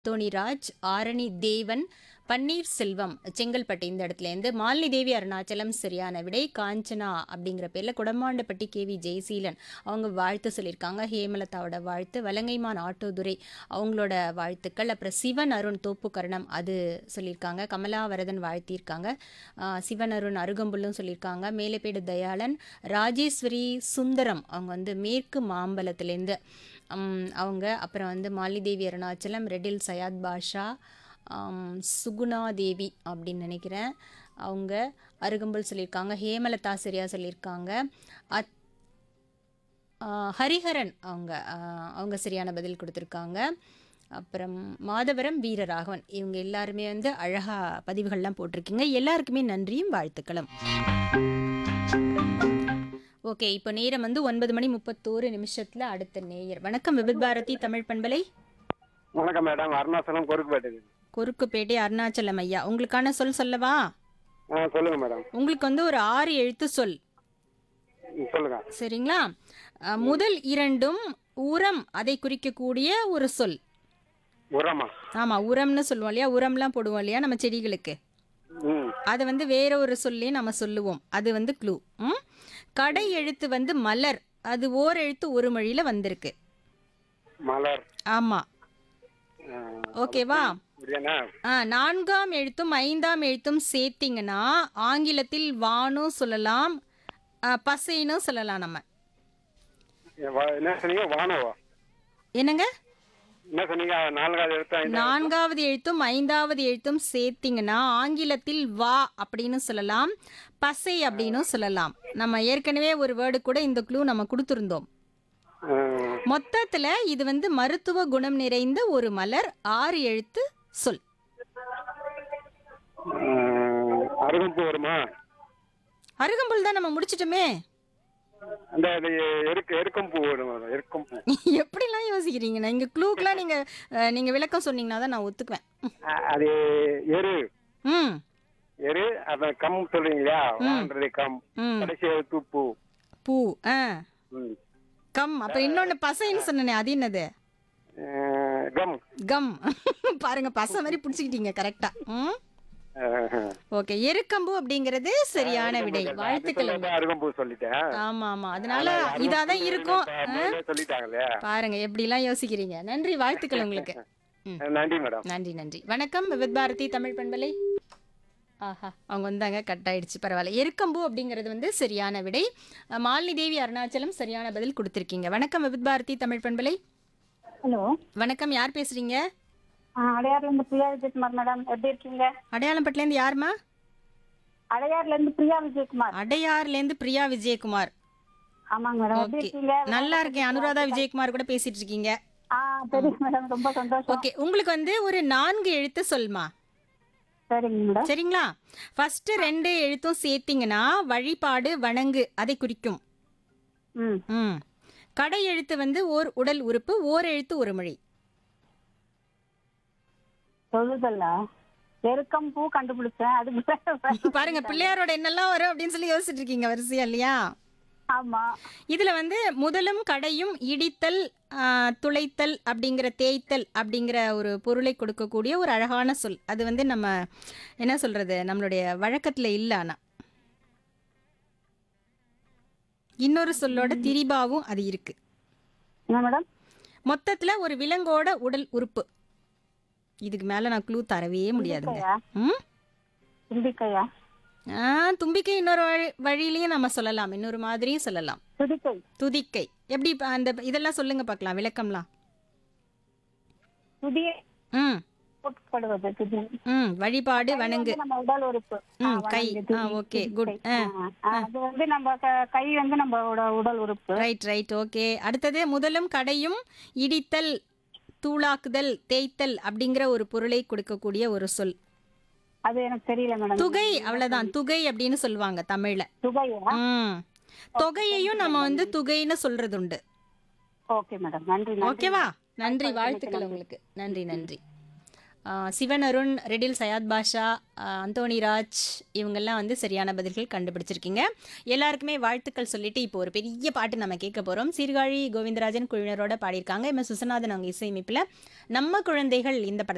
தோணிராஜ் ஆரணி தேவன் பன்னீர்செல்வம் செங்கல்பட்டு இந்த இடத்துலேருந்து மாலினி தேவி அருணாச்சலம் சரியான விடை காஞ்சனா அப்படிங்கிற பேரில் குடமாண்டப்பட்டி கேவி ஜெயசீலன் அவங்க வாழ்த்து சொல்லியிருக்காங்க ஹேமலதாவோட வாழ்த்து வலங்கைமான் ஆட்டோதுரை அவங்களோட வாழ்த்துக்கள் அப்புறம் சிவன் அருண் தோப்புக்கரணம் அது சொல்லியிருக்காங்க கமலாவரதன் வாழ்த்தியிருக்காங்க ஆஹ் சிவன் அருண் அருகம்புல்லும் சொல்லியிருக்காங்க மேலப்பேடு தயாளன் ராஜேஸ்வரி சுந்தரம் அவங்க வந்து மேற்கு மாம்பலத்துலேருந்து உம், அவங்க அப்புறம் வந்து மாலிதேவி அருணாச்சலம் ரெட்டில் சயாத் பாஷா ஆம், சுகுணா தேவி அப்படின்னு நினைக்கிறேன் அவங்க அருகம்புல் சொல்லியிருக்காங்க ஹேமலதா சரியா சொல்லியிருக்காங்க அத் ஆ, ஹரிஹரன் அவங்க ஆ, அவங்க சரியான பதில் கொடுத்துருக்காங்க அப்புறம் மாதவரம் வீரராகவன் இவங்க எல்லாருமே வந்து அழகா பதிவுகள்லாம் போட்டிருக்கீங்க எல்லாருக்குமே நன்றியும் வாழ்த்துக்களும் ஓகே இப்போ நேரம் வந்து ஒன்பது மணி முப்பத்தோரு நிமிஷத்துல அடுத்த நேயர் வணக்கம் விபித் பாரதி தமிழ் பண்பலை வணக்கம் மேடம் அருணாச்சலம் கொருக்குப்பேட்டை குறுக்குப்பேட்டை அருணாச்சலம் ஐயா உங்களுக்கான சொல் சொல்லவா ஆ சொல்லுங்க மேடம் உங்களுக்கு வந்து ஒரு ஆறு எழுத்து சொல் ம், சொல்லுங்க சரிங்களா அஹ், முதல் இரண்டும் உரம் அதை குறிக்கக்கூடிய ஒரு சொல் உரமா ஆமா உரம்னு சொல்லுவோம் இல்லையா உரம்லாம் போடுவோம் இல்லையா நம்ம செடிகளுக்கு ம் அதை வந்து வேற ஒரு சொல்லே நம்ம சொல்லுவோம் அது வந்து க்ளூ ம் கடை எழுத்து வந்து மலர் அது ஓர் எழுத்து ஒரு மொழியில வந்திருக்கு மலர் ஆமா ஆ, ஓகேவா அப்படியாண்ணா ஆ நான்காம் எழுத்தும் ஐந்தாம் எழுத்தும் சேர்த்திங்கன்னா ஆங்கிலத்தில் வானும் சொல்லலாம் ஆ, பசைனும் சொல்லலாம் நம்ம ஏ, வா- என்ன சொன்னீங்க வானவா என்னங்க என்ன சொன்னீங்க நான்காவது எடுத்தா நான்காவது எழுத்தும் ஐந்தாவது எழுத்தும் சேர்த்திங்கன்னா ஆங்கிலத்தில் வா அப்படின்னு சொல்லலாம் பசை அப்படின்னு சொல்லலாம் நம்ம ஏற்கனவே ஒரு வேர்டு கூட இந்த க்ளூ நம்ம கொடுத்துருந்தோம் மொத்தத்துல இது வந்து மருத்துவ குணம் நிறைந்த ஒரு மலர் ஆறு எழுத்து சொல் அருகம்பு வருமா அருகம்புல் தான் நம்ம முடிச்சிட்டோமே அந்த இது எருக்கு எருக்கம்பூ வரும் எருக்கம்பூ எப்படிலாம் யோசிக்கிறீங்க இங்க க்ளூக்கெலாம் நீங்க அஹ், நீங்க விளக்கம் சொன்னீங்கன்னா தான் நான் ஒத்துக்குவேன் ஆ, அது எரு ம் எரு அத கம் சொல்றீங்களா வான்றது கம் ம் கடைசி எழுத்து பூ பூ ஆ ம். கம் அப்புறம் இன்னொன்னு பசைன்னு சொன்னனே அது என்னது ஆ, கம் கம் பாருங்க பசை மாதிரி பிடிச்சிக்கிட்டீங்க கரெக்டா ம் ஆ, ஓகே எருக்கம்பு அப்படிங்கிறது சரியான விடை வாழ்த்துக்கள் அது சொல்லாம அருகம்பூ சொல்லிட்டேன் ஆமா ஆமா அதனால இதாதான் இருக்கும் இப்ப முதல்ல சொல்லிட்டாங்களே பாருங்க எப்படிலாம் யோசிக்கிறீங்க நன்றி வாழ்த்துக்கள் உங்களுக்கு ம் நன்றி மேடம் நன்றி நன்றி வணக்கம் விவித் பாரதி தமிழ் பண்பலை ஆஹா அவங்க வந்தாங்க கட் ஆயிடுச்சு பரவாயில்ல எருக்கம்பூ அப்படிங்கிறது வந்து சரியான விடை அஹ், மாலினி தேவி அருணாச்சலம் சரியான பதில் கொடுத்துருக்கீங்க வணக்கம் விவித் பாரதி தமிழ் பண்பலை ஹலோ வணக்கம் யார் பேசுறீங்க அடையார்ல இருந்து பிரியா விஜயகுமார் மேடம் எப்படி இருக்கீங்க அடையாளம்பட்டிலேருந்து யாருமா அடையார்ல இருந்து பிரியா விஜயகுமார் அடையார்லேருந்து பிரியா விஜயகுமார் ஆமாங்க மேடம் எப்படி ஓகே இருக்கீங்க நல்லா இருக்கேன் அனுராதா விஜயகுமார் கூட பேசிட்டு இருக்கீங்க ஆ தெரியும் மேடம் ரொம்ப சந்தோஷம் ஓகே உங்களுக்கு வந்து ஒரு நான்கு எழுத்து சொல்மா சரிங்க மேடம் சரிங்களா ஃபர்ஸ்ட் ரெண்டு எழுத்தும் சேர்த்தீங்கன்னா வழிபாடு வணங்கு அதை குறிக்கும் ம் ம் கடை எழுத்து வந்து ஓர் உடல் உறுப்பு ஓர் எழுத்து ஒரு மொழி தொழுதல்லா எருக்கம் பூ கண்டுபிடிச்சேன் அதுக்கு பாருங்க பிள்ளையாரோட என்னெல்லாம் வரும் அப்படின்னு சொல்லி யோசிச்சுட்டு இருக்கீங்க வரிசையா இல்லையா ஆமா இதுல வந்து முதலும் கடையும் இடித்தல் ஆ, துளைத்தல் அப்படிங்கிற தேய்த்தல் அப்படிங்கிற ஒரு பொருளை கொடுக்கக்கூடிய ஒரு அழகான சொல் அது வந்து நம்ம என்ன சொல்றது நம்மளுடைய வழக்கத்துல இல்ல ஆனா இன்னொரு சொல்லோட திரிபாவும் அது இருக்கு என்ன மேடம் மொத்தத்துல ஒரு விலங்கோட உடல் உறுப்பு இதுக்கு மேல நான் க்ளூ தரவே முடியாதுங்க தும்பிக்கையா ம் தும்பிக்கையா ஆ தும்பிக்கை இன்னொரு வழி வழியிலையும் நம்ம சொல்லலாம் இன்னொரு மாதிரியும் சொல்லலாம் துடிக்கை துதிக்கை எப்படி இப்ப அந்த இதெல்லாம் சொல்லுங்க பார்க்கலாம் விளக்கம்லாம் துதியை ம் போட்டுப்படுவது துதி ம் வழிபாடு வணங்கு வந்து நம்ம உடல் உறுப்பு ஆ, ம், கை. வணங்கு, துதி, ஆ, okay, துதிக்கை. good. ஆ, ஆ, அது வந்து நம்ம க- கை வந்து நம்ம உட- உடல் உறுப்பு ரைட் ரைட் ஓகே அடுத்தது முதலும் கடையும் இடித்தல் தூளாக்குதல் தேய்த்தல் அப்படிங்கிற ஒரு பொருளை கொடுக்கக்கூடிய ஒரு சொல் அது எனக்கு தெரியல மேடம் துகை அவ்வளவுதான் துகை அப்படின்னு சொல்லுவாங்க தமிழ்ல துகையா ம் தொகையையும் நம்ம வந்து துகைன்னு சொல்றது உண்டு ஓகே மேடம் நன்றி நன்றி ஓகேவா நன்றி வாழ்த்துக்கள் உங்களுக்கு நன்றி நன்றி ஆ, சிவன் அருண் ரெடில் சயாத் பாஷா ஆ, அந்தோணி ராஜ் இவங்கெல்லாம் வந்து சரியான பதில்கள் கண்டுபிடிச்சிருக்கீங்க எல்லாருக்குமே வாழ்த்துக்கள் சொல்லிட்டு இப்போ ஒரு பெரிய பாட்டு நம்ம கேட்க போகிறோம் சீர்காழி கோவிந்தராஜன் குழுவினரோட பாடியிருக்காங்க எம் எஸ் சுசநாதன் அவங்க இசையமைப்பில் நம்ம குழந்தைகள் இந்த படத்தை